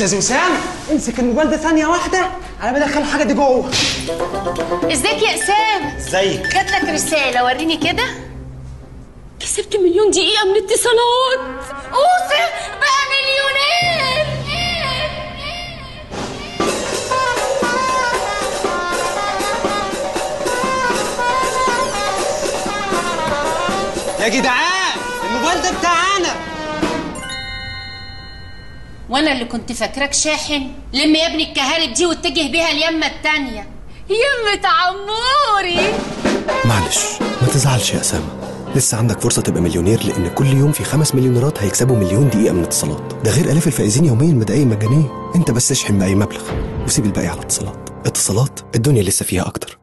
استاذ وسام امسك الموبايل ده ثانيه واحده انا بدخل الحاجه دي جوه ازيك يا اسام ازيك جات لك رساله وريني كده كسبت مليون دقيقة من اتصالات اوسم بقى مليونير يا جدعان الموبايل ده بتاعنا وانا اللي كنت فاكراك شاحن لم يا ابني الكهارب دي واتجه بيها اليمه التانيه يمة عموري معلش ما تزعلش يا أسامة لسه عندك فرصة تبقى مليونير لأن كل يوم في خمس مليونيرات هيكسبوا مليون دقيقة من اتصالات ده غير آلاف الفائزين يوميا بدقايق مجانية أنت بس اشحن بأي مبلغ وسيب الباقي على اتصالات اتصالات الدنيا لسه فيها أكتر